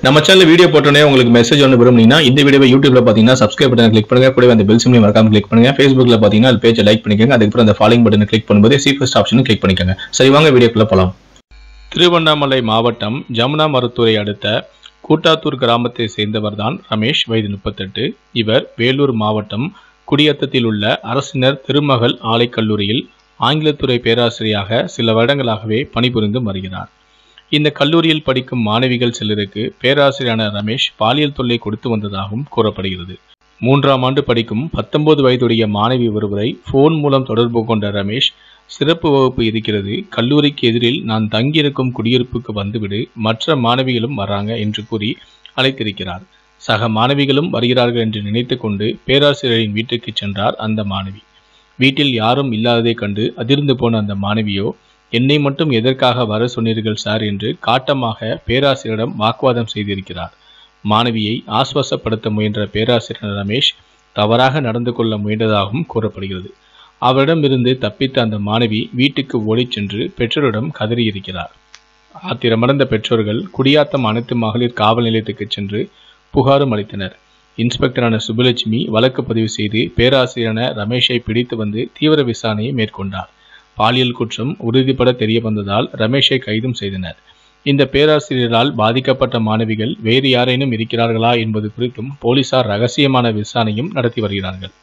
நம்ம channel video போட்டோன்னே உங்களுக்கு மெசேஜ் ஒன்று விரும்புனீங்கன்னா இந்த வீடியோவை யூடியூப்ல பார்த்தீங்கன்னா சப்ஸ்கிரைப் பட்டன் கிளிக் பண்ணுங்க கூடவே அந்த பெல் சிம்லையும் மறக்காம கிளிக் பண்ணுங்க ஃபேஸ்புக்ல பார்த்தீங்கன்னா அது பேஜை லைக் பண்ணிக்கோங்க அதுக்கப்புறம் அந்த ஃபாலோயிங் பட்டனை கிளிக் பண்ணும்போது சி ஃபர்ஸ்ட் ஆப்ஷனும் கிளிக் பண்ணிக்கோங்க சரி வாங்க வீடியோக்குள்ள போலாம் திருவண்ணாமலை மாவட்டம் ஜமுனா மருத்துவரை அடுத்த கூட்டாத்தூர் கிராமத்தை சேர்ந்தவர்தான் ரமேஷ் வயது முப்பத்தெட்டு இவர் வேலூர் மாவட்டம் குடியத்தத்தில் உள்ள அரசினர் திருமகள் ஆலைக் கல்லூரியில் ஆங்கிலத்துறை பேராசிரியராக சில வருடங்களாகவே பணிபுரிந்து வருகிறார் இந்த கல்லூரியில் படிக்கும் மாணவிகள் சிலருக்கு பேராசிரியரான ரமேஷ் பாலியல் தொல்லை கொடுத்து வந்ததாகவும் கூறப்படுகிறது மூன்றாம் ஆண்டு படிக்கும் பத்தொன்பது வயதுடைய மாணவி ஒருவரை போன் மூலம் தொடர்பு கொண்ட ரமேஷ் சிறப்பு வகுப்பு இருக்கிறது கல்லூரிக்கு எதிரில் நான் தங்கியிருக்கும் குடியிருப்புக்கு வந்துவிடு மற்ற மாணவிகளும் வராங்க என்று கூறி அழைத்திருக்கிறார் சக மாணவிகளும் வருகிறார்கள் என்று நினைத்து கொண்டு பேராசிரியரின் வீட்டுக்கு சென்றார் அந்த மாணவி வீட்டில் யாரும் இல்லாததைக் கண்டு அதிர்ந்து போன அந்த மாணவியோ என்னை மட்டும் எதற்காக வர சொன்னீர்கள் சார் என்று காட்டமாக பேராசிரியரிடம் வாக்குவாதம் செய்திருக்கிறார் மாணவியை ஆஸ்வாசப்படுத்த முயன்ற பேராசிரியர் ரமேஷ் தவறாக நடந்து கொள்ள முயன்றதாகவும் கூறப்படுகிறது அவரிடமிருந்து தப்பித்த அந்த மாணவி வீட்டுக்கு ஓடிச் சென்று பெற்றோரிடம் கதறியிருக்கிறார் ஆத்திரமடைந்த பெற்றோர்கள் குடியாத்தம் அனைத்து மகளிர் காவல் நிலையத்துக்கு சென்று புகாரும் அளித்தனர் இன்ஸ்பெக்டரான சுப்புலட்சுமி வழக்கு பதிவு செய்து பேராசிரியரான ரமேஷை பிடித்து வந்து தீவிர விசாரணையை மேற்கொண்டார் பாலியல் குற்றம் உறுதிப்பட தெரிய வந்ததால் ரமேஷை கைதும் செய்தனர் இந்த பேராசிரியரால் பாதிக்கப்பட்ட மாணவிகள் வேறு யாரேனும் இருக்கிறார்களா என்பது குறித்தும் போலீசார் ரகசியமான விசாரணையும் நடத்தி வருகிறார்கள்